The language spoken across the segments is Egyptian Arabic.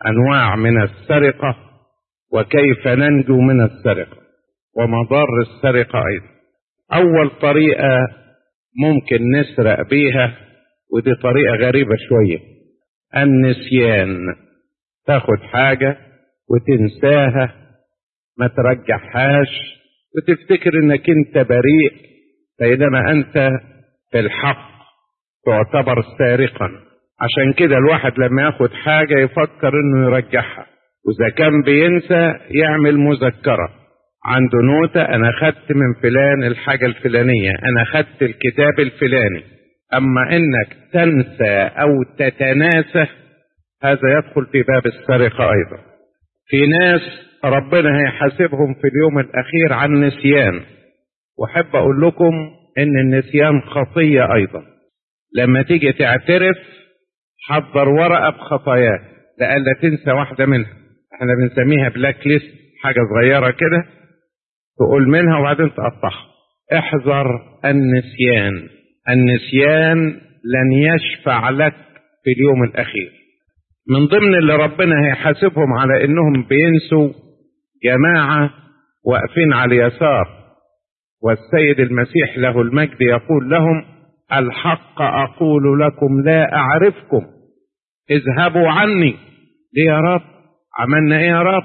أنواع من السرقة وكيف ننجو من السرقة ومضار السرقة أيضا أول طريقة ممكن نسرق بيها ودي طريقة غريبة شوية النسيان تاخد حاجة وتنساها ما ترجعهاش وتفتكر انك انت بريء بينما انت في الحق تعتبر سارقا عشان كده الواحد لما ياخد حاجة يفكر انه يرجعها واذا كان بينسى يعمل مذكرة عنده نوتة انا خدت من فلان الحاجة الفلانية انا خدت الكتاب الفلاني اما انك تنسى او تتناسى هذا يدخل في باب السرقة ايضا في ناس ربنا هيحاسبهم في اليوم الاخير عن نسيان واحب اقول لكم ان النسيان خطية ايضا لما تيجي تعترف حضر ورقة بخطاياك لألا تنسى واحدة منها احنا بنسميها بلاك ليست حاجة صغيرة كده تقول منها وبعدين تقطعها احذر النسيان النسيان لن يشفع لك في اليوم الأخير من ضمن اللي ربنا هيحاسبهم على انهم بينسوا جماعة واقفين على اليسار والسيد المسيح له المجد يقول لهم الحق أقول لكم لا أعرفكم اذهبوا عني ليه يا رب عملنا ايه يا رب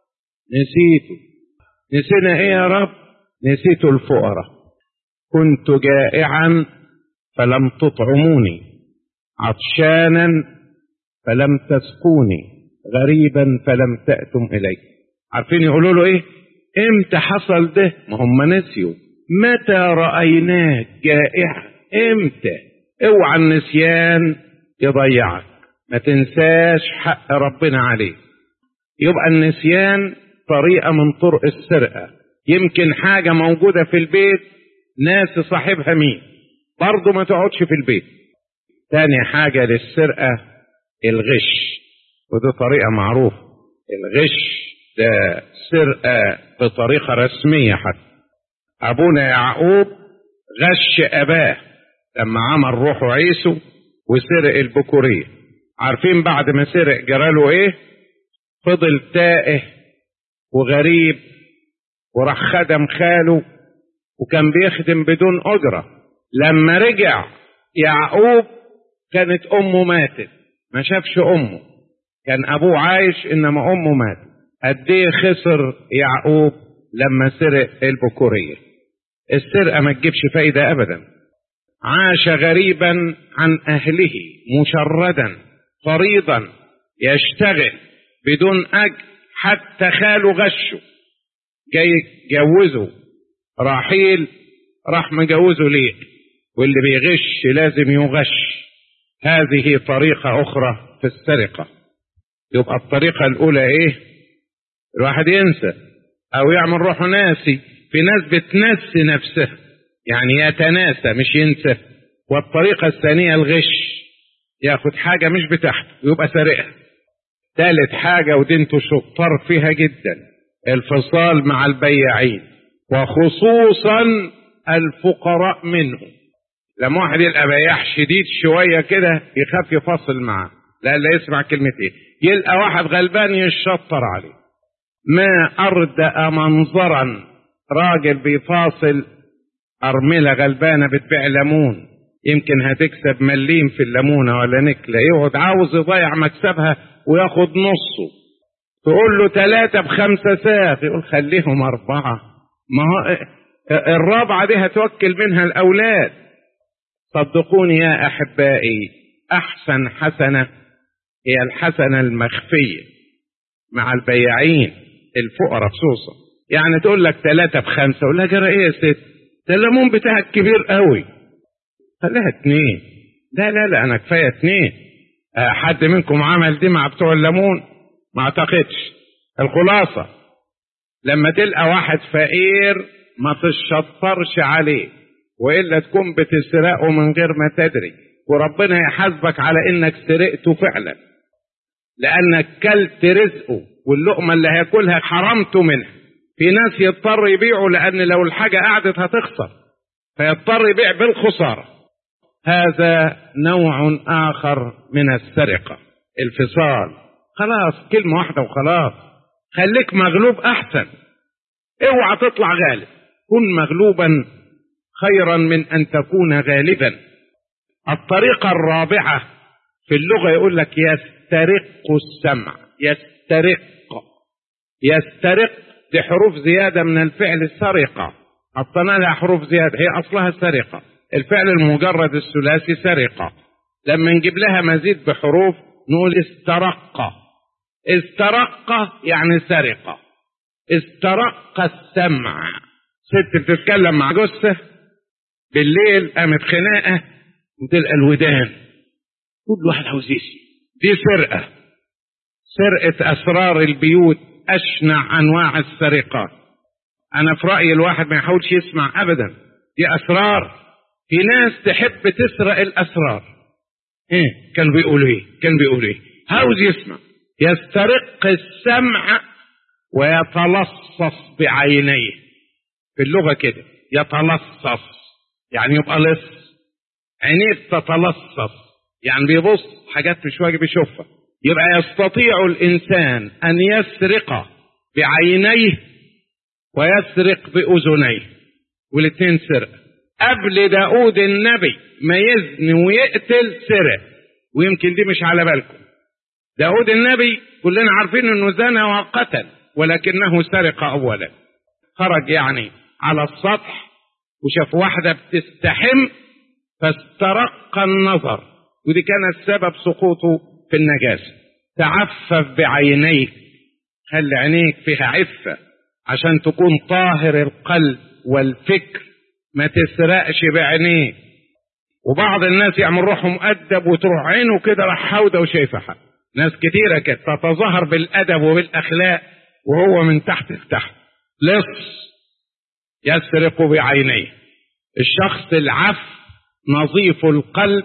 نسيته نسينا ايه يا رب نسيتوا الفقراء كنت جائعا فلم تطعموني عطشانا فلم تسقوني غريبا فلم تأتم إلي عارفين يقولوا له ايه امتى حصل ده ما هم نسيوا متى رأيناك جائعا امتى اوعى النسيان يضيعك ما تنساش حق ربنا عليك يبقى النسيان طريقة من طرق السرقة يمكن حاجة موجودة في البيت ناس صاحبها مين برضه ما تقعدش في البيت تاني حاجة للسرقة الغش ودي طريقة معروفة الغش ده سرقة بطريقة رسمية حتى أبونا يعقوب غش أباه لما عمل روحه عيسو وسرق البكورية عارفين بعد ما سرق جراله ايه فضل تائه وغريب وراح خدم خاله وكان بيخدم بدون أجرة لما رجع يعقوب كانت أمه ماتت ما شافش أمه كان أبوه عايش إنما أمه ماتت قد إيه خسر يعقوب لما سرق البكورية السرقة ما تجيبش فايدة أبدا عاش غريبا عن أهله مشردا فريضا يشتغل بدون أجر حتى خاله غشه جاي يجوزه راحيل راح مجوزه ليه واللي بيغش لازم يغش هذه طريقة أخرى في السرقة يبقى الطريقة الأولى إيه الواحد ينسى أو يعمل روحه ناسي في ناس بتنسي نفسها يعني يتناسى مش ينسى والطريقة الثانية الغش ياخد حاجة مش بتاعته ويبقى سارقها ثالث حاجة ودي انتوا شطار فيها جدا الفصال مع البياعين وخصوصا الفقراء منهم لما واحد يلقى بياع شديد شوية كده يخاف يفصل معاه لا لا يسمع كلمة ايه يلقى واحد غلبان يشطر عليه ما أردأ منظرا راجل بيفاصل أرملة غلبانة بتبيع ليمون يمكن هتكسب مليم في الليمونة ولا نكلة يقعد عاوز يضيع مكسبها وياخد نصه تقول له ثلاثة بخمسة ساغ يقول خليهم أربعة ما هو الرابعة دي هتوكل منها الأولاد صدقوني يا أحبائي أحسن حسنة هي الحسنة المخفية مع البياعين الفقراء خصوصا يعني تقول لك ثلاثة بخمسة أقول لها جرى إيه يا ست ده الليمون بتاعك كبير قوي خليها اتنين لا لا لا أنا كفاية اتنين أه حد منكم عمل دي مع بتوع الليمون ما أعتقدش الخلاصة لما تلقى واحد فقير ما تشطرش عليه وإلا تكون بتسرقه من غير ما تدري وربنا يحاسبك على إنك سرقته فعلا لأنك كلت رزقه واللقمة اللي هياكلها حرمته منها في ناس يضطر يبيعوا لأن لو الحاجة قعدت هتخسر فيضطر يبيع بالخسارة هذا نوع آخر من السرقة الفصال خلاص كلمة واحدة وخلاص خليك مغلوب أحسن اوعى تطلع غالب كن مغلوبا خيرا من أن تكون غالبا الطريقة الرابعة في اللغة يقول لك يسترق السمع يسترق يسترق دي حروف زيادة من الفعل السرقة حطينا لها حروف زيادة هي أصلها سرقة الفعل المجرد الثلاثي سرقة لما نجيب لها مزيد بحروف نقول استرق استرق يعني سرقة استرق السمع ست بتتكلم مع جثة بالليل قامت خناقة وتلقى الودان كل واحد عاوز يسمع دي سرقة سرقة أسرار البيوت أشنع أنواع السرقات أنا في رأيي الواحد ما يحاولش يسمع أبدا دي أسرار في ناس تحب تسرق الأسرار إيه كانوا بيقولوا إيه كانوا بيقولوا إيه عاوز يسمع يسترق السمع ويتلصص بعينيه في اللغة كده يتلصص يعني يبقى لص عينيه بتتلصص يعني بيبص حاجات مش واجب يشوفها يبقى يستطيع الإنسان أن يسرق بعينيه ويسرق بأذنيه والاثنين سرق قبل داود النبي ما يزني ويقتل سرق ويمكن دي مش على بالكم داود النبي كلنا عارفين انه زنى وقتل ولكنه سرق اولا خرج يعني على السطح وشاف واحدة بتستحم فاسترق النظر ودي كانت سبب سقوطه في النجاسة تعفف بعينيك خلي عينيك فيها عفة عشان تكون طاهر القلب والفكر ما تسرقش بعينيك وبعض الناس يعمل روحه مؤدب وتروح عينه كده راح حوده وشايفه حد ناس كتيرة كانت تتظاهر بالأدب وبالأخلاق وهو من تحت لتحت لص يسرق بعينيه الشخص العف نظيف القلب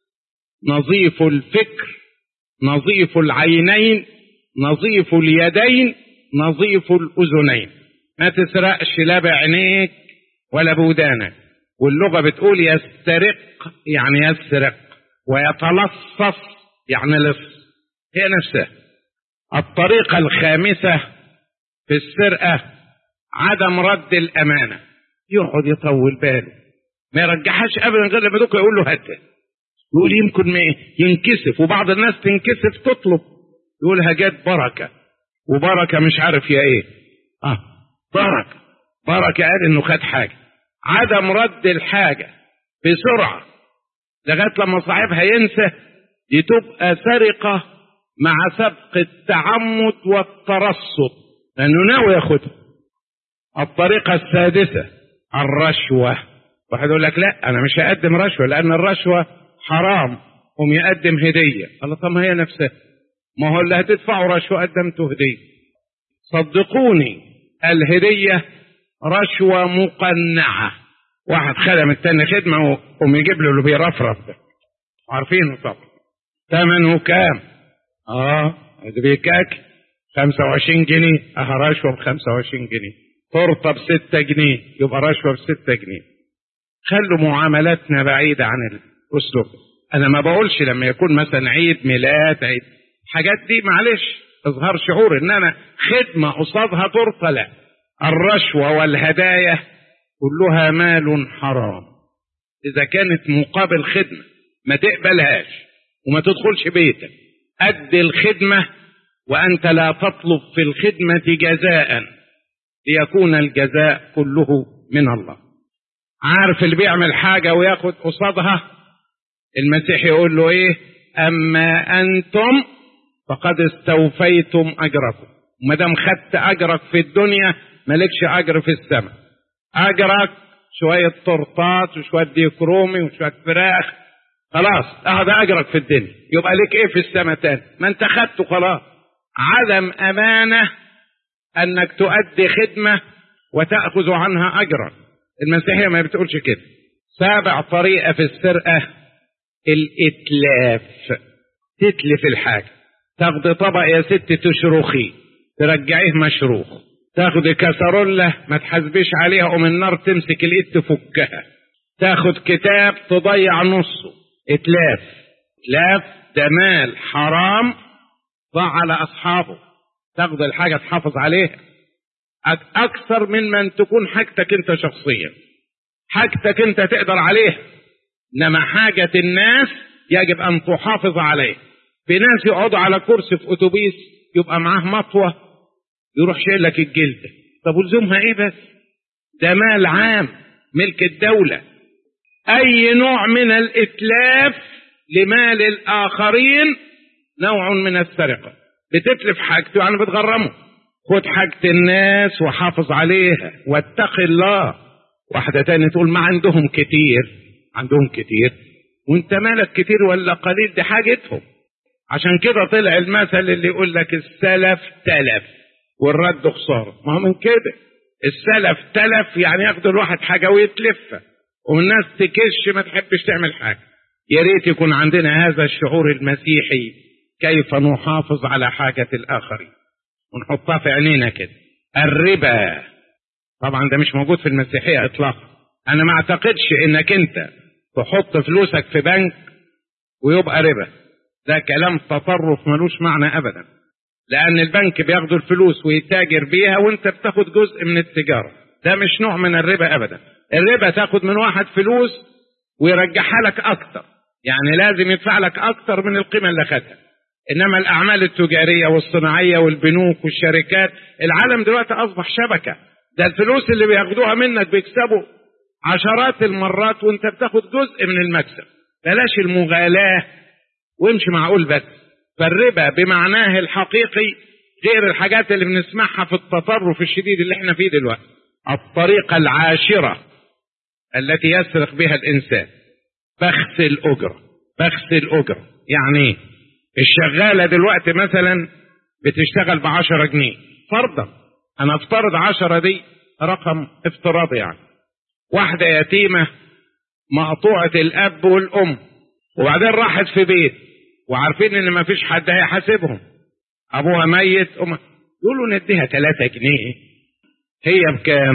نظيف الفكر نظيف العينين نظيف اليدين نظيف الأذنين ما تسرقش لا بعينيك ولا بودانك واللغة بتقول يسترق يعني يسرق ويتلصص يعني لص هي نفسها الطريقة الخامسة في السرقة عدم رد الأمانة يقعد يطول باله ما يرجعهاش أبدا غير لما دوك يقول له هات يقول يمكن ما ينكسف وبعض الناس تنكسف تطلب يقول هجات بركة وبركة مش عارف يا ايه اه بركة بركة قال انه خد حاجة عدم رد الحاجة بسرعة لغاية لما صاحبها ينسى دي تبقى سرقة مع سبق التعمد والترصد لأنه ناوي ياخدها الطريقة السادسة الرشوة واحد يقول لك لا أنا مش هقدم رشوة لأن الرشوة حرام قوم يقدم هدية الله طب ما هي نفسها ما هو اللي هتدفعه رشوة قدمته هدية صدقوني الهدية رشوة مقنعة واحد خدم التاني خدمة وقوم يجيب له اللي بيرفرف ده عارفينه طبعا ثمنه كام اه ده بيكاك 25 جنيه اه رشوة ب 25 جنيه تورته ب 6 جنيه يبقى رشوة ب 6 جنيه خلوا معاملاتنا بعيدة عن الأسلوب أنا ما بقولش لما يكون مثلا عيد ميلاد عيد الحاجات دي معلش إظهار شعور إنما خدمة قصادها تورته لا الرشوة والهدايا كلها مال حرام إذا كانت مقابل خدمة ما تقبلهاش وما تدخلش بيتك أد الخدمة وأنت لا تطلب في الخدمة جزاء ليكون الجزاء كله من الله عارف اللي بيعمل حاجة وياخد قصادها المسيح يقول له ايه اما انتم فقد استوفيتم اجركم وما دام خدت اجرك في الدنيا مالكش اجر في السماء اجرك شوية تورتات وشوية ديك رومي وشوية فراخ خلاص هذا اجرك في الدنيا يبقى لك ايه في السماء تاني ما انت خدته خلاص عدم امانة انك تؤدي خدمة وتأخذ عنها اجرا المسيحية ما بتقولش كده سابع طريقة في السرقة الاتلاف تتلف الحاجة تاخد طبق يا ست تشرخي ترجعيه مشروخ تاخد كسرولة ما تحاسبيش عليها ومن النار تمسك الايد تفكها تاخد كتاب تضيع نصه اتلاف اتلاف ده مال حرام ضاع على أصحابه تاخد الحاجة تحافظ عليها أكثر من من تكون حاجتك أنت شخصيا حاجتك أنت تقدر عليها إنما حاجة الناس يجب أن تحافظ عليها في ناس يقعدوا على كرسي في أتوبيس يبقى معاه مطوة يروح شايل لك الجلدة طب ولزومها إيه بس ده مال عام ملك الدولة أي نوع من الإتلاف لمال الآخرين نوع من السرقة بتتلف حاجته يعني بتغرمه خد حاجة الناس وحافظ عليها واتق الله واحدة تاني تقول ما عندهم كتير عندهم كتير وانت مالك كتير ولا قليل دي حاجتهم عشان كده طلع المثل اللي يقول لك السلف تلف والرد خسارة ما هو من كده السلف تلف يعني ياخد الواحد حاجة ويتلفها والناس تكش ما تحبش تعمل حاجة يا ريت يكون عندنا هذا الشعور المسيحي كيف نحافظ على حاجة الآخرين ونحطها في عينينا كده الربا طبعا ده مش موجود في المسيحية إطلاقا أنا ما أعتقدش إنك أنت تحط فلوسك في بنك ويبقى ربا ده كلام تطرف ملوش معنى أبدا لأن البنك بياخدوا الفلوس ويتاجر بيها وأنت بتاخد جزء من التجارة ده مش نوع من الربا أبدا الربا تاخد من واحد فلوس ويرجعها لك أكتر يعني لازم يدفع لك أكتر من القيمة اللي خدها إنما الأعمال التجارية والصناعية والبنوك والشركات العالم دلوقتي أصبح شبكة ده الفلوس اللي بياخدوها منك بيكسبوا عشرات المرات وانت بتاخد جزء من المكسب بلاش المغالاة وامشي معقول بس فالربا بمعناه الحقيقي غير الحاجات اللي بنسمعها في التطرف الشديد اللي احنا فيه دلوقتي الطريقة العاشرة التي يسرق بها الإنسان بخس الأجرة بخس الأجرة يعني ايه الشغالة دلوقتي مثلا بتشتغل بعشرة جنيه فرضا أنا افترض عشرة دي رقم افتراضي يعني واحدة يتيمة مقطوعة الأب والأم وبعدين راحت في بيت وعارفين إن مفيش حد هيحاسبهم أبوها ميت أم يقولوا نديها ثلاثة جنيه هي بكام؟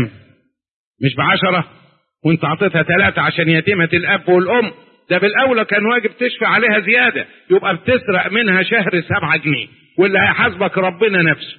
مش بعشرة وانت عطيتها ثلاثة عشان يتيمة الأب والأم ده بالأولى كان واجب تشفي عليها زيادة يبقى بتسرق منها شهر سبعة جنيه واللي هيحاسبك ربنا نفسه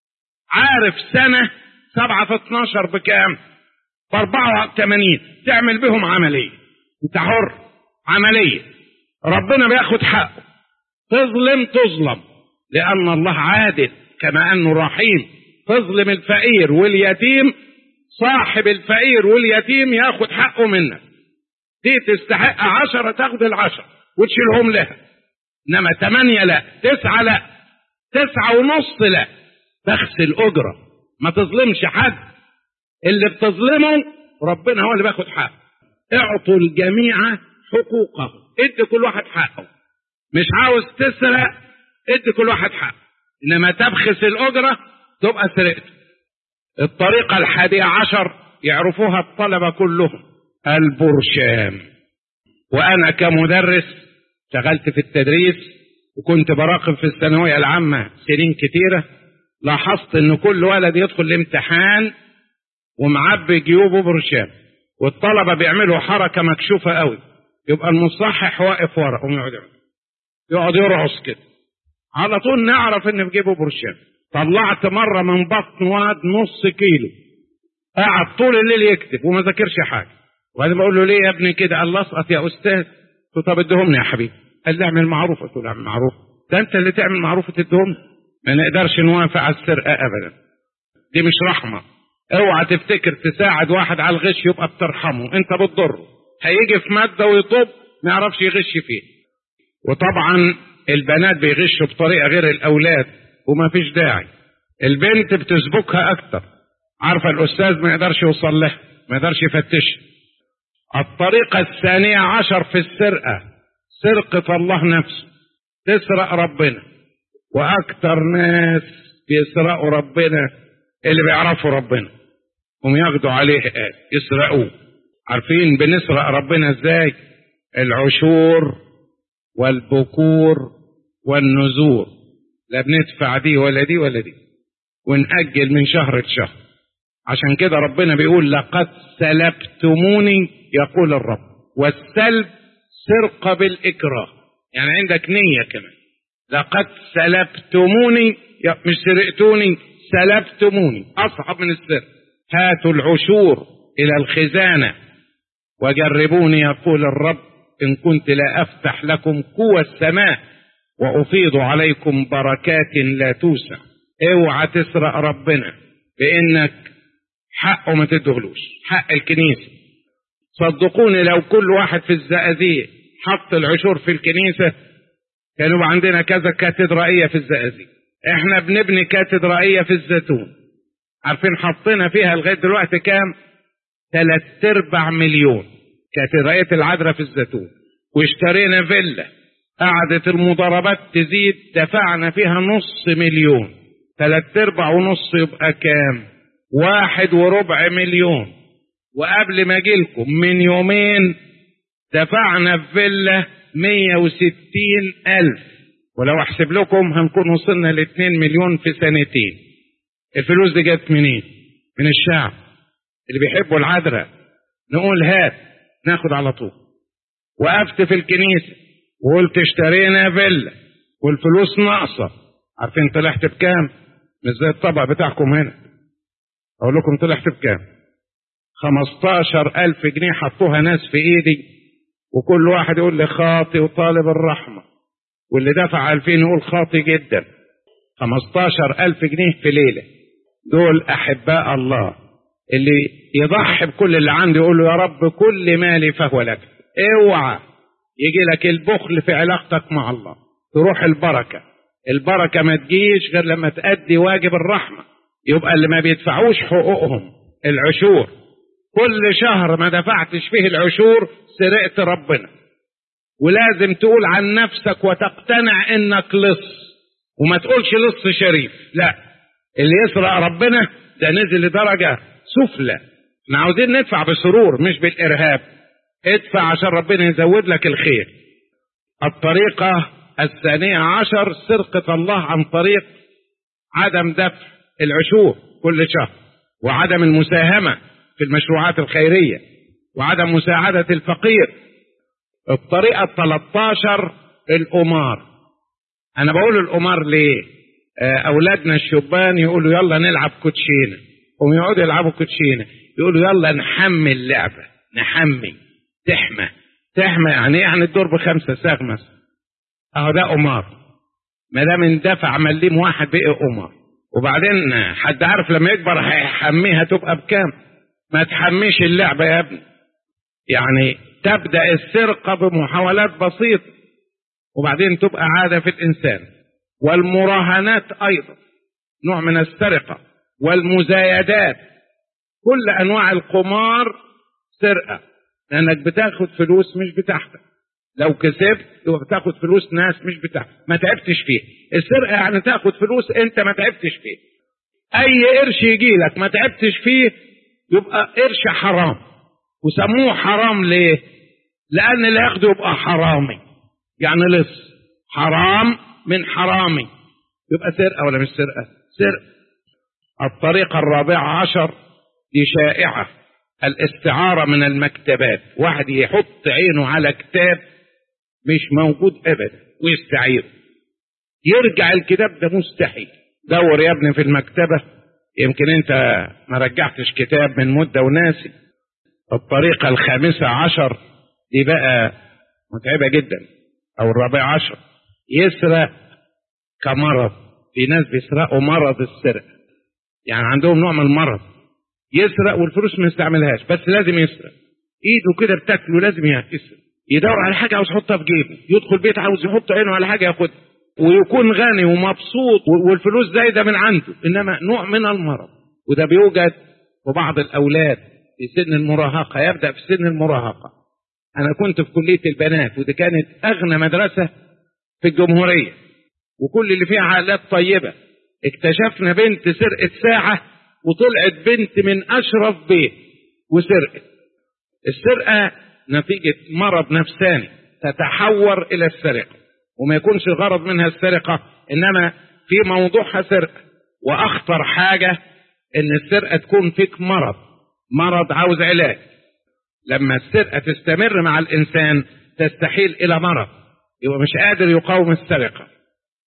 عارف سنة سبعة في اتناشر بكام باربعة وثمانين تعمل بهم عملية انت حر عملية ربنا بياخد حقه تظلم تظلم لأن الله عادل كما أنه رحيم تظلم الفقير واليتيم صاحب الفقير واليتيم ياخد حقه منك دي تستحق عشرة تاخد العشرة وتشيلهم لها انما ثمانية لا تسعة لا تسعة ونص لا بخس الأجرة ما تظلمش حد اللي بتظلمه ربنا هو اللي بياخد حقه اعطوا الجميع حقوقه ادي كل واحد حقه مش عاوز تسرق ادي كل واحد حقه انما تبخس الأجرة تبقى سرقته الطريقة الحادية عشر يعرفوها الطلبة كلهم البرشام وأنا كمدرس اشتغلت في التدريس وكنت براقب في الثانوية العامة سنين كتيرة لاحظت ان كل ولد يدخل الامتحان ومعبي جيوبه برشام والطلبة بيعملوا حركة مكشوفة قوي يبقى المصحح واقف ورا ويقعد يقعد يرعص كده على طول نعرف ان في جيبه برشام طلعت مرة من بطن واد نص كيلو قعد طول الليل يكتب وما ذاكرش حاجة وبعدين بقول له ليه يا ابني كده قال اسقط يا استاذ قلت طب اديهم لي يا حبيبي قال لي اعمل معروف قلت له اعمل معروف ده انت اللي تعمل معروف تديهم ما نقدرش نوافق على السرقه ابدا دي مش رحمه اوعى تفتكر تساعد واحد على الغش يبقى بترحمه انت بتضره هيجي في ماده ويطب ما يعرفش يغش فيه وطبعا البنات بيغشوا بطريقه غير الاولاد وما فيش داعي البنت بتسبكها اكتر عارفه الاستاذ ما يقدرش يوصل لها ما يقدرش يفتشها الطريقة الثانية عشر في السرقة سرقة الله نفسه تسرق ربنا وأكثر ناس بيسرقوا ربنا اللي بيعرفوا ربنا هم ياخدوا عليه يسرقوه عارفين بنسرق ربنا ازاي العشور والبكور والنذور لا بندفع دي ولا دي ولا دي ونأجل من شهر لشهر عشان كده ربنا بيقول لقد سلبتموني يقول الرب والسلب سرقة بالإكراه يعني عندك نية كمان لقد سلبتموني مش سرقتوني سلبتموني أصعب من السرقة هاتوا العشور إلى الخزانة وجربوني يقول الرب إن كنت لا أفتح لكم قوى السماء وأفيض عليكم بركات لا توسع اوعى تسرق ربنا بإنك حقه ما تدهلوش حق الكنيسة صدقوني لو كل واحد في الزقازيق حط العشور في الكنيسة كان يبقى عندنا كذا كاتدرائية في الزقازيق احنا بنبني كاتدرائية في الزيتون عارفين حطينا فيها لغاية دلوقتي كام ثلاث ارباع مليون كاتدرائية العذراء في الزيتون واشترينا فيلا قعدت المضاربات تزيد دفعنا فيها نص مليون ثلاث ارباع ونص يبقى كام واحد وربع مليون وقبل ما اجيلكم من يومين دفعنا في فيلا 160 ألف ولو أحسب لكم هنكون وصلنا ل 2 مليون في سنتين الفلوس دي جت منين؟ من الشعب اللي بيحبوا العذراء نقول هات ناخد على طول وقفت في الكنيسة وقلت اشترينا فيلا والفلوس ناقصة عارفين طلعت بكام؟ مش زي الطبق بتاعكم هنا أقول لكم طلعت بكام؟ 15 ألف جنيه حطوها ناس في إيدي وكل واحد يقول لي خاطي وطالب الرحمة واللي دفع 2000 يقول خاطي جدا 15 ألف جنيه في ليلة دول أحباء الله اللي يضحي بكل اللي عنده يقول له يا رب كل مالي فهو لك اوعى يجي لك البخل في علاقتك مع الله تروح البركة البركة ما تجيش غير لما تأدي واجب الرحمة يبقى اللي ما بيدفعوش حقوقهم العشور كل شهر ما دفعتش فيه العشور سرقت ربنا ولازم تقول عن نفسك وتقتنع انك لص وما تقولش لص شريف لا اللي يسرق ربنا ده نزل لدرجة سفلى احنا عاوزين ندفع بسرور مش بالارهاب ادفع عشان ربنا يزود لك الخير الطريقة الثانية عشر سرقة الله عن طريق عدم دفع العشور كل شهر وعدم المساهمة في المشروعات الخيرية وعدم مساعدة الفقير الطريقة 13 الأمار أنا بقول الأمار ليه أولادنا الشبان يقولوا يلا نلعب كوتشينة هم يقعدوا يلعبوا كوتشينة يقولوا يلا نحمي اللعبة نحمي تحمى تحمى يعني يعني الدور بخمسة ساغ مثلا أهو ده أمار ما دام اندفع مليم واحد بقي أمار وبعدين حد عارف لما يكبر هيحميها تبقى بكام ما تحميش اللعبة يا ابني يعني تبدأ السرقة بمحاولات بسيطة وبعدين تبقى عادة في الإنسان والمراهنات أيضا نوع من السرقة والمزايدات كل أنواع القمار سرقة لأنك بتاخد فلوس مش بتاعتك لو كسبت يبقى بتاخد فلوس ناس مش بتاعتك ما تعبتش فيه السرقة يعني تاخد فلوس أنت ما تعبتش فيه أي قرش يجي لك ما تعبتش فيه يبقى قرش حرام وسموه حرام ليه لأن اللي ياخده يبقى حرامي يعني لص حرام من حرامي يبقى سرقة ولا مش سرقة سرقة الطريقة الرابعة عشر دي شائعة الاستعارة من المكتبات واحد يحط عينه على كتاب مش موجود أبدا ويستعيره يرجع الكتاب ده مستحيل دور يا ابني في المكتبة يمكن انت ما رجعتش كتاب من مدة وناسي الطريقة الخامسة عشر دي بقى متعبة جدا او الرابعة عشر يسرق كمرض في ناس بيسرقوا مرض السرقة يعني عندهم نوع من المرض يسرق والفلوس ما يستعملهاش بس لازم يسرق ايده كده بتاكله لازم يسرق يدور على حاجة عاوز يحطها في جيبه يدخل بيت عاوز يحط عينه على حاجة ياخدها ويكون غني ومبسوط والفلوس زايدة من عنده إنما نوع من المرض وده بيوجد في بعض الأولاد في سن المراهقة يبدأ في سن المراهقة أنا كنت في كلية البنات ودي كانت أغنى مدرسة في الجمهورية وكل اللي فيها عائلات طيبة اكتشفنا بنت سرقت ساعة وطلعت بنت من أشرف بيت وسرقت السرقة نتيجة مرض نفساني تتحور إلى السرقة وما يكونش الغرض منها السرقة إنما في موضوعها سرقة وأخطر حاجة إن السرقة تكون فيك مرض مرض عاوز علاج لما السرقة تستمر مع الإنسان تستحيل إلى مرض يبقى مش قادر يقاوم السرقة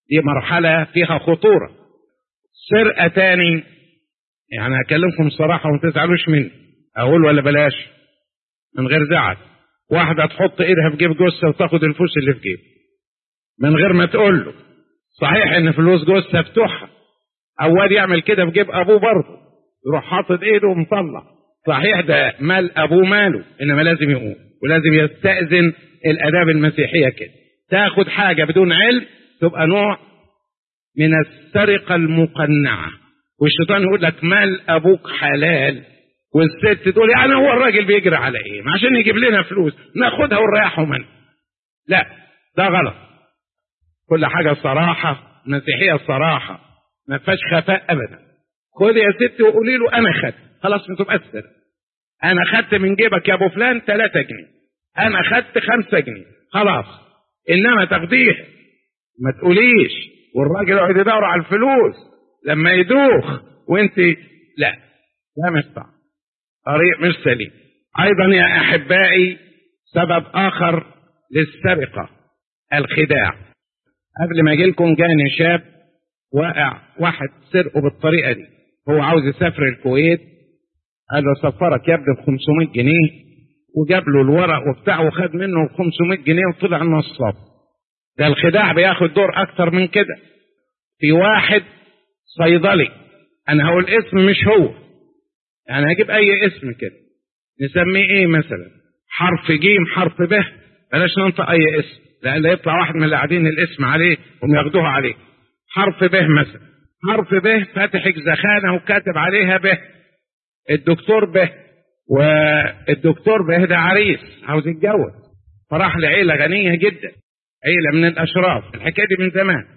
دي مرحلة فيها خطورة سرقة تاني يعني هكلمكم صراحة وما تزعلوش مني أقول ولا بلاش من غير زعل واحدة تحط إيدها في جيب جثة وتاخد الفلوس اللي في جيب من غير ما تقول له صحيح إن فلوس جثة بتوعها أول يعمل كده في جيب أبوه برضه يروح حاطط إيده ومطلع صحيح ده مال أبوه ماله إنما لازم يقوم ولازم يستأذن الآداب المسيحية كده تاخد حاجة بدون علم تبقى نوع من السرقة المقنعة والشيطان يقول لك مال أبوك حلال والست تقول يعني هو الراجل بيجري على ايه ما عشان يجيب لنا فلوس ناخدها ونريحه منه لا ده غلط كل حاجة صراحة مسيحية صراحة ما فيهاش خفاء أبدا خد يا ستي وقولي له أنا خدت خلاص ما تبقاش سر أنا خدت من جيبك يا أبو فلان 3 جنيه أنا خدت 5 جنيه خلاص إنما تاخديها ما تقوليش والراجل يقعد يدور على الفلوس لما يدوخ وانت لا لا مش صح طريق مش سليم ايضا يا احبائي سبب اخر للسرقه الخداع قبل ما اجي لكم جاني شاب واقع واحد سرقه بالطريقه دي هو عاوز يسافر الكويت قال له سفرك يا ابني ب 500 جنيه وجاب له الورق وبتاع وخد منه 500 جنيه وطلع نصاب ده الخداع بياخد دور اكتر من كده في واحد صيدلي انا هقول اسم مش هو يعني هجيب اي اسم كده نسميه ايه مثلا حرف جيم حرف ب بلاش ننطق اي اسم لان يطلع واحد من اللي قاعدين الاسم عليه هم ياخدوها عليه حرف ب مثلا حرف ب فاتح زخانه وكاتب عليها ب الدكتور ب والدكتور ب ده عريس عاوز يتجوز فراح لعيله غنيه جدا عيله من الاشراف الحكايه دي من زمان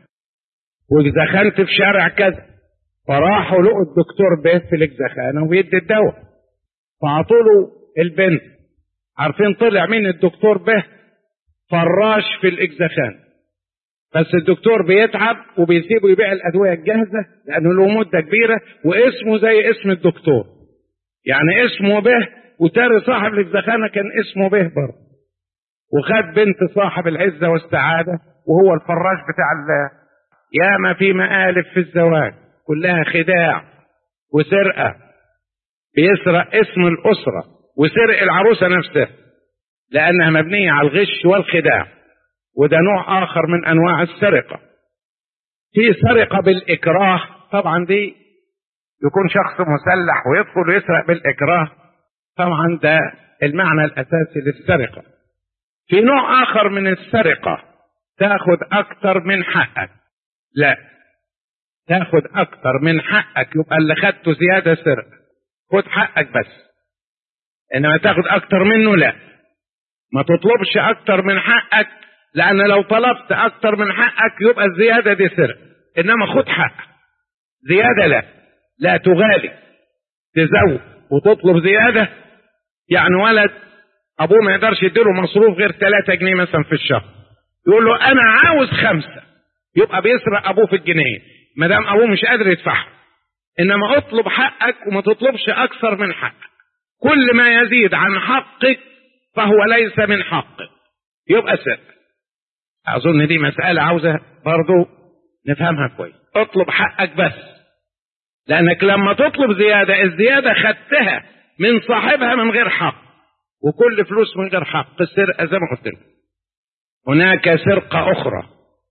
وزخنت في شارع كذا فراحوا لقوا الدكتور ب في الزخانه وبيدي الدواء فعطوا له البنت عارفين طلع مين الدكتور به فراش في الاجزخان بس الدكتور بيتعب وبيسيبه يبيع الادويه الجاهزه لانه له مده كبيره واسمه زي اسم الدكتور يعني اسمه به وتاري صاحب الاجزخانه كان اسمه به برضه وخد بنت صاحب العزه والسعاده وهو الفراش بتاع الله ياما في مآلف في الزواج كلها خداع وسرقه بيسرق اسم الاسره وسرق العروسه نفسها لانها مبنيه على الغش والخداع وده نوع اخر من انواع السرقه في سرقه بالاكراه طبعا دي يكون شخص مسلح ويدخل يسرق بالاكراه طبعا ده المعنى الاساسي للسرقه في نوع اخر من السرقه تاخد اكتر من حقك لا تاخد اكتر من حقك يبقى اللي خدته زياده سرقه خد حقك بس انما تاخد اكتر منه لا ما تطلبش اكتر من حقك لان لو طلبت اكتر من حقك يبقى الزياده دي سرقه انما خد حقك زياده لا لا تغالي تزود وتطلب زياده يعني ولد ابوه ما يقدرش يديله مصروف غير 3 جنيه مثلا في الشهر يقول له انا عاوز خمسه يبقى بيسرق ابوه في الجنيه ما دام ابوه مش قادر يدفعها انما اطلب حقك وما تطلبش اكثر من حقك كل ما يزيد عن حقك فهو ليس من حقك يبقى سرقه اظن دي مساله عاوزه برضو نفهمها كويس اطلب حقك بس لانك لما تطلب زياده الزياده خدتها من صاحبها من غير حق وكل فلوس من غير حق السرقه زي ما قلت لك هناك سرقه اخرى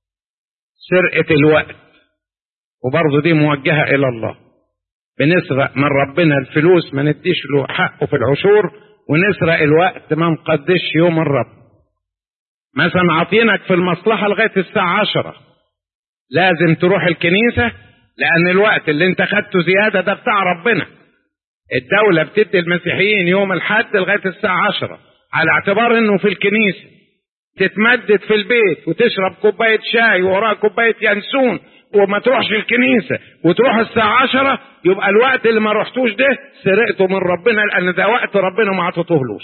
سرقه الوقت وبرضه دي موجهه الى الله بنسرق من ربنا الفلوس ما نديش له حقه في العشور ونسرق الوقت ما نقدش يوم الرب مثلا عاطينك في المصلحة لغاية الساعة عشرة لازم تروح الكنيسة لأن الوقت اللي انت خدته زيادة ده بتاع ربنا الدولة بتدي المسيحيين يوم الحد لغاية الساعة عشرة على اعتبار انه في الكنيسة تتمدد في البيت وتشرب كوباية شاي ووراها كوباية ينسون وما تروحش الكنيسة وتروح الساعة عشرة يبقى الوقت اللي ما رحتوش ده سرقته من ربنا لأن ده وقت ربنا ما عطيتهولوش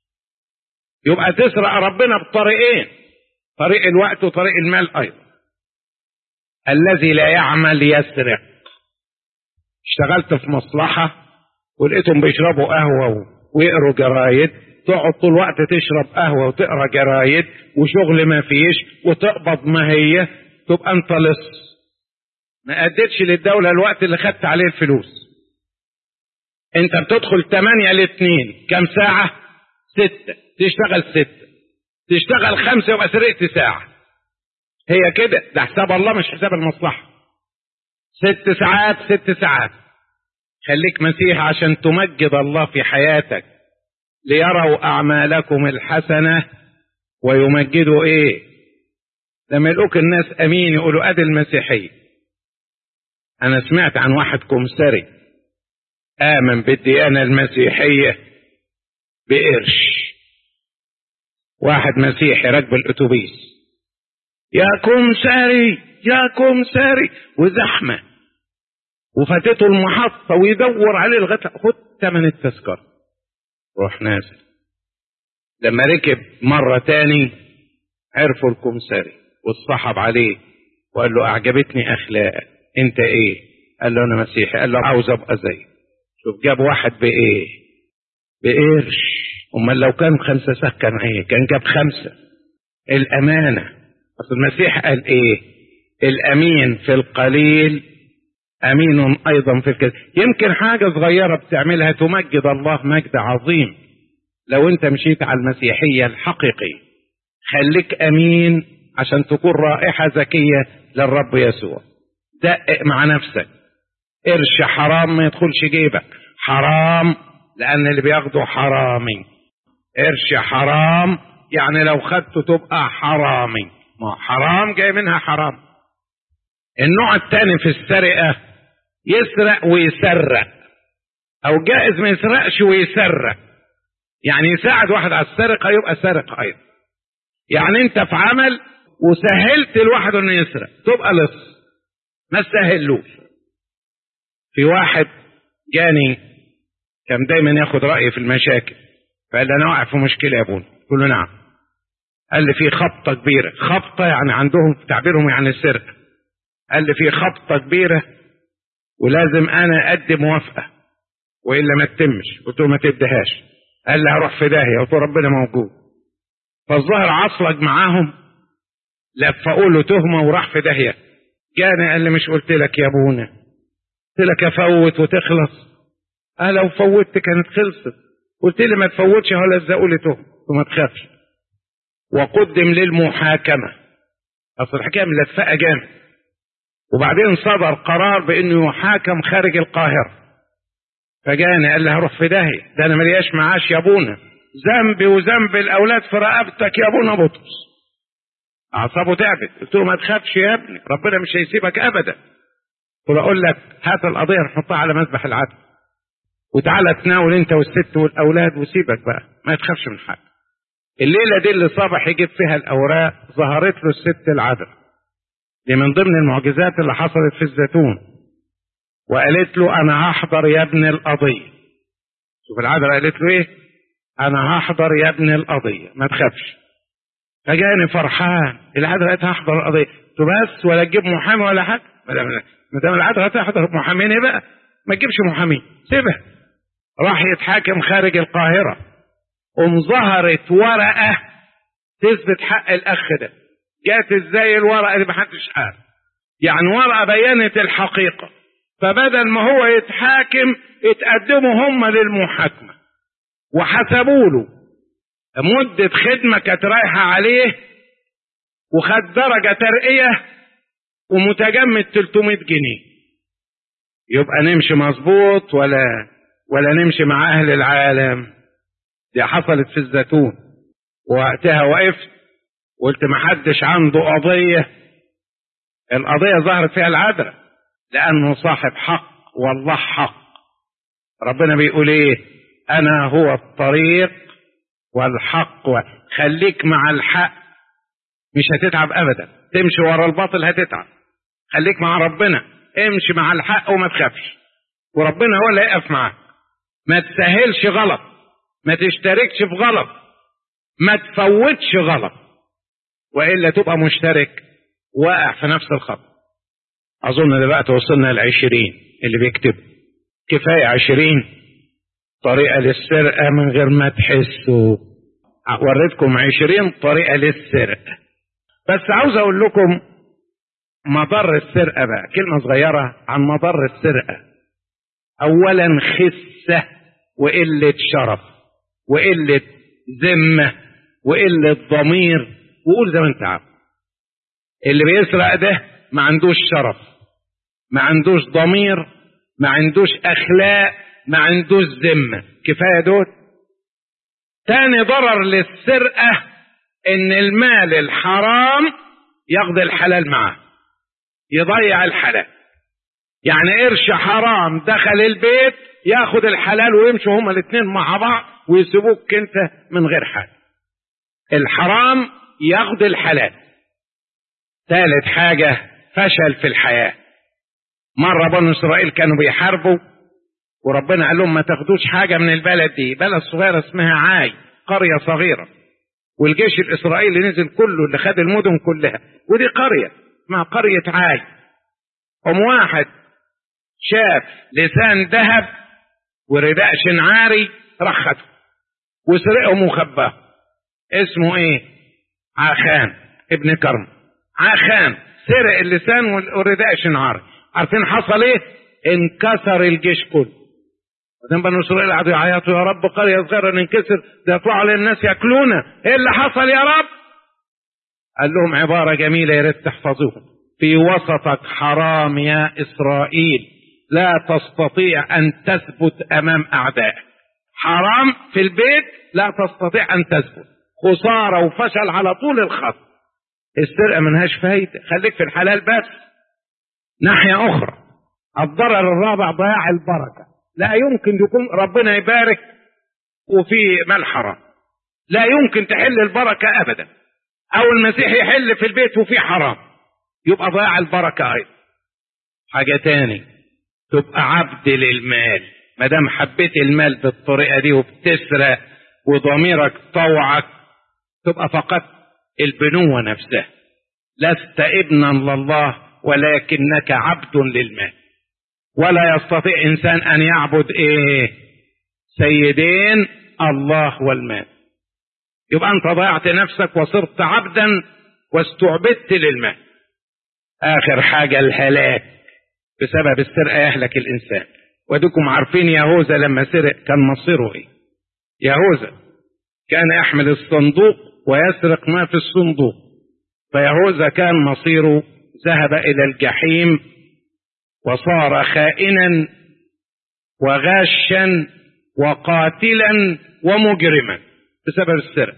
يبقى تسرق ربنا بطريقين طريق الوقت وطريق المال أيضا الذي لا يعمل يسرق اشتغلت في مصلحة ولقيتهم بيشربوا قهوة ويقروا جرايد تقعد طول الوقت تشرب قهوة وتقرا جرايد وشغل ما فيش وتقبض ما هي تبقى انت لص ما اديتش للدولة الوقت اللي خدت عليه الفلوس انت بتدخل 8 ل 2 كم ساعة؟ ستة تشتغل ستة تشتغل خمسة يبقى سرقت ساعة هي كده ده حساب الله مش حساب المصلحة ست ساعات ست ساعات خليك مسيح عشان تمجد الله في حياتك ليروا أعمالكم الحسنة ويمجدوا إيه لما يلقوك الناس أمين يقولوا أدي المسيحية أنا سمعت عن واحد كمسري آمن بالديانة المسيحية بقرش واحد مسيحي راكب الأتوبيس يا كمساري يا كمساري وزحمة وفاتته المحطة ويدور عليه لغاية خد ثمن التذكرة روح نازل لما ركب مرة تاني عرفوا الكمساري واتصاحب عليه وقال له أعجبتني أخلاقك أنت إيه؟ قال له أنا مسيحي قال له عاوز أبقى زيك شوف جاب واحد بإيه؟ بقرش أمال لو كان خمسة سه كان إيه؟ كان جاب خمسة الأمانة أصل المسيح قال إيه؟ الأمين في القليل أمين أيضا في الكثير يمكن حاجة صغيرة بتعملها تمجد الله مجد عظيم لو أنت مشيت على المسيحية الحقيقي خليك أمين عشان تكون رائحة زكية للرب يسوع دقق مع نفسك قرش حرام ما يدخلش جيبك حرام لأن اللي بياخده حرامي قرش حرام يعني لو خدته تبقى حرامي ما حرام جاي منها حرام النوع الثاني في السرقة يسرق ويسرق أو جائز ما يسرقش ويسرق يعني يساعد واحد على السرقة يبقى سارق أيضا يعني أنت في عمل وسهلت الواحد إنه يسرق تبقى لص ما تسهلوش في واحد جاني كان دايما ياخد رأيي في المشاكل فقال لي أنا واقع في مشكلة يا ابونا قلت له نعم قال لي في خبطة كبيرة خبطة يعني عندهم في تعبيرهم يعني السرقة قال لي في خبطة كبيرة ولازم أنا أدي موافقة وإلا ما تتمش قلت له ما تديهاش قال لي هروح في داهية قلت له ربنا موجود فالظاهر عصلج معاهم لفقوا له تهمة وراح في داهية جاني قال لي مش قلت لك يا ابونا قلت لك افوت وتخلص اه لو فوتت كانت خلصت قلت لي ما تفوتش ولا لزقوا لي تهمة وما تخافش وقدم للمحاكمة اصل الحكاية ملفقة جامد وبعدين صدر قرار بانه يحاكم خارج القاهرة فجاني قال لي هروح في داهية ده انا ملياش معاش يا ابونا ذنبي وذنب الاولاد في رقبتك يا ابونا بطرس اعصابه تعبت قلت له ما تخافش يا ابني ربنا مش هيسيبك ابدا قلت اقول لك هات القضيه نحطها على مذبح العدل وتعالى تناول انت والست والاولاد وسيبك بقى ما تخافش من حاجه الليله دي اللي صبح يجيب فيها الاوراق ظهرت له الست العذراء دي من ضمن المعجزات اللي حصلت في الزيتون وقالت له انا هحضر يا ابن القضيه شوف العذراء قالت له ايه انا هحضر يا ابن القضيه ما تخافش فجاني فرحان العذراء قالت هحضر القضيه قلت بس ولا تجيب محامي ولا حاجه ما دام العذراء هتحضر محامين ايه بقى ما تجيبش محامين سيبها راح يتحاكم خارج القاهره قم ظهرت ورقه تثبت حق الاخ ده جات ازاي الورقه دي محدش عارف يعني ورقه بينت الحقيقه فبدل ما هو يتحاكم اتقدموا هم للمحاكمه وحسبوا له مدة خدمة كانت رايحة عليه وخد درجة ترقية ومتجمد 300 جنيه يبقى نمشي مظبوط ولا ولا نمشي مع أهل العالم دي حصلت في الزيتون وقتها وقفت قلت ما حدش عنده قضية القضية ظهرت فيها العذراء لأنه صاحب حق والله حق ربنا بيقول ايه أنا هو الطريق والحق خليك مع الحق مش هتتعب ابدا تمشي ورا الباطل هتتعب خليك مع ربنا امشي مع الحق وما تخافش وربنا هو اللي هيقف معاك ما تسهلش غلط ما تشتركش في غلط ما تفوتش غلط والا تبقى مشترك واقع في نفس الخط اظن دلوقتي وصلنا لعشرين اللي بيكتب كفايه عشرين طريقه للسرقه من غير ما تحسوا وريتكم عشرين طريقة للسرقة بس عاوز أقول لكم مضر السرقة بقى كلمة صغيرة عن مضر السرقة أولا خسة وقلة شرف وقلة ذمة وقلة ضمير وقول زي ما انت عارف اللي بيسرق ده ما عندوش شرف ما عندوش ضمير ما عندوش أخلاق ما عندوش ذمة كفاية دول تاني ضرر للسرقة ان المال الحرام يقضي الحلال معاه يضيع الحلال يعني قرش حرام دخل البيت ياخد الحلال ويمشوا هما الاثنين مع بعض ويسيبوك انت من غير حاجه الحرام ياخد الحلال ثالث حاجة فشل في الحياة مرة بنو إسرائيل كانوا بيحاربوا وربنا قال لهم ما تاخدوش حاجة من البلد دي بلد صغيرة اسمها عاي قرية صغيرة والجيش الإسرائيلي نزل كله اللي خد المدن كلها ودي قرية اسمها قرية عاي قام واحد شاف لسان ذهب ورداء شنعاري راح خده وسرقهم وخباه اسمه ايه عاخان ابن كرم عاخان سرق اللسان والرداء شنعاري عارفين حصل ايه انكسر الجيش كله بعدين بنو اسرائيل قعدوا يعيطوا يا رب قريه صغيره ننكسر ده يطلعوا للناس ياكلونا ايه اللي حصل يا رب قال لهم عباره جميله يا ريت تحفظوها في وسطك حرام يا اسرائيل لا تستطيع ان تثبت امام اعدائك حرام في البيت لا تستطيع ان تثبت خساره وفشل على طول الخط السرقه منهاش فايده خليك في الحلال بس ناحيه اخرى الضرر الرابع ضياع البركه لا يمكن يكون ربنا يبارك وفي مال حرام لا يمكن تحل البركه ابدا او المسيح يحل في البيت وفي حرام يبقى ضياع البركه ايضا حاجه تاني تبقى عبد للمال ما دام حبيت المال بالطريقه دي وبتسرق وضميرك طوعك تبقى فقدت البنوه نفسها لست ابنا لله ولكنك عبد للمال ولا يستطيع انسان ان يعبد ايه سيدين الله والمال يبقى انت ضيعت نفسك وصرت عبدا واستعبدت للمال اخر حاجه الهلاك بسبب السرقه يهلك الانسان وديكم عارفين يهوذا لما سرق كان مصيره ايه يهوذا كان يحمل الصندوق ويسرق ما في الصندوق فيهوذا كان مصيره ذهب الى الجحيم وصار خائنا وغاشا وقاتلا ومجرما بسبب السرقه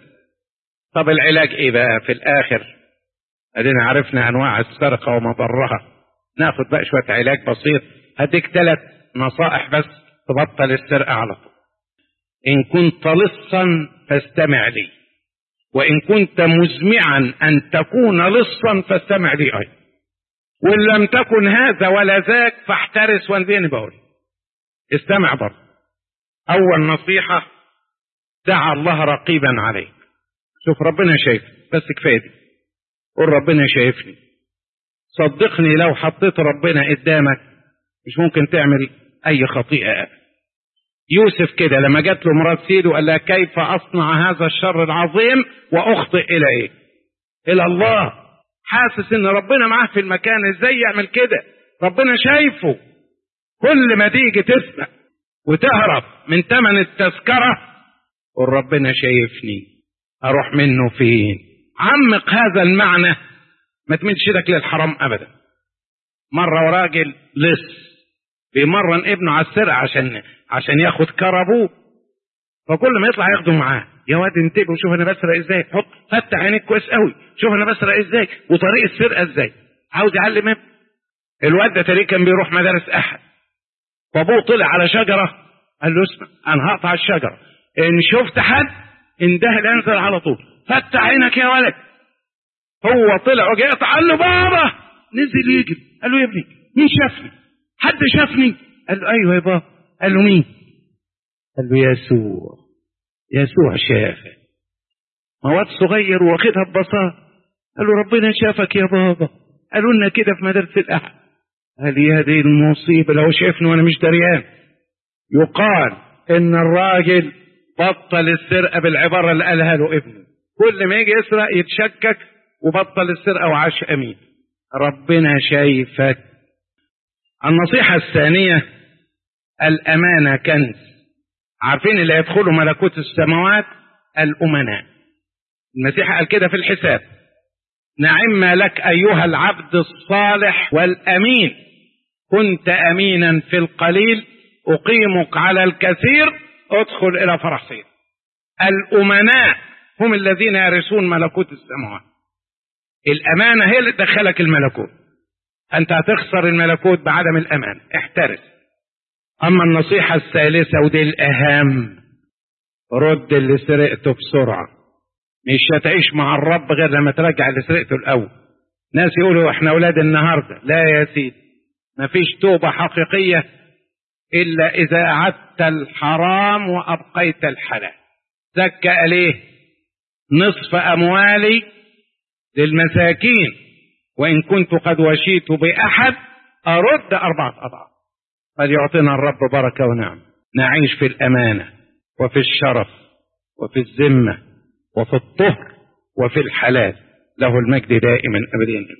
طب العلاج ايه بقى في الاخر ادينا عرفنا انواع السرقه ومضرها ناخد بقى شويه علاج بسيط هديك ثلاث نصائح بس تبطل السرقه على طول ان كنت لصا فاستمع لي وان كنت مزمعا ان تكون لصا فاستمع لي ايضا وان لم تكن هذا ولا ذاك فاحترس وانبيني بقول استمع برضه اول نصيحه دع الله رقيبا عليك شوف ربنا شايف بس كفايه دي قول ربنا شايفني صدقني لو حطيت ربنا قدامك مش ممكن تعمل اي خطيئه يوسف كده لما جات له مرات سيده قال لها كيف اصنع هذا الشر العظيم واخطئ الى ايه الى الله حاسس ان ربنا معاه في المكان ازاي يعمل كده ربنا شايفه كل ما تيجي تسرق وتهرب من ثمن التذكرة قول ربنا شايفني اروح منه فين عمق هذا المعنى ما تمدش ايدك للحرام ابدا مرة راجل لص بيمرن ابنه على السرقة عشان عشان ياخد كربوه فكل ما يطلع ياخده معاه يا واد انتبه وشوف انا بسرق ازاي حط فتح عينيك كويس قوي شوف انا بسرق ازاي وطريق السرقه ازاي عاوز يعلم ابنه الواد ده تاريخ كان بيروح مدارس احد فابوه طلع على شجره قال له اسمع انا هقطع الشجره ان شفت حد اندهل انزل على طول فتح عينك يا ولد هو طلع وجاي قال له بابا نزل يجري قال له يا ابني مين شافني حد شافني قال له ايوه يا بابا قال له مين قال له يسوع يسوع شافك ما واد صغير واخدها ببساطة قال له ربنا شافك يا بابا قالوا لنا كده في مدرسة الأحد قال يا دي المصيبة لو شافني وأنا مش دريان يقال إن الراجل بطل السرقة بالعبارة اللي قالها له ابنه كل ما يجي يسرق يتشكك وبطل السرقة وعاش أمين ربنا شايفك النصيحة الثانية الأمانة كنز عارفين اللي يدخلوا ملكوت السماوات الأمناء المسيح قال كده في الحساب نعم لك أيها العبد الصالح والأمين كنت أمينا في القليل أقيمك على الكثير ادخل إلى فرح سيد الأمناء هم الذين يرثون ملكوت السماوات الأمانة هي اللي تدخلك الملكوت أنت هتخسر الملكوت بعدم الأمان احترس أما النصيحة الثالثة ودي الأهم رد اللي سرقته بسرعة مش هتعيش مع الرب غير لما ترجع اللي سرقته الأول ناس يقولوا احنا أولاد النهاردة لا يا سيدي مفيش توبة حقيقية إلا إذا أعدت الحرام وأبقيت الحلال زكى عليه نصف أموالي للمساكين وإن كنت قد وشيت بأحد أرد أربعة أضعاف فليعطينا الرب بركة ونعم نعيش في الأمانة وفي الشرف وفي الذمة وفي الطهر وفي الحلال له المجد دائما أبدا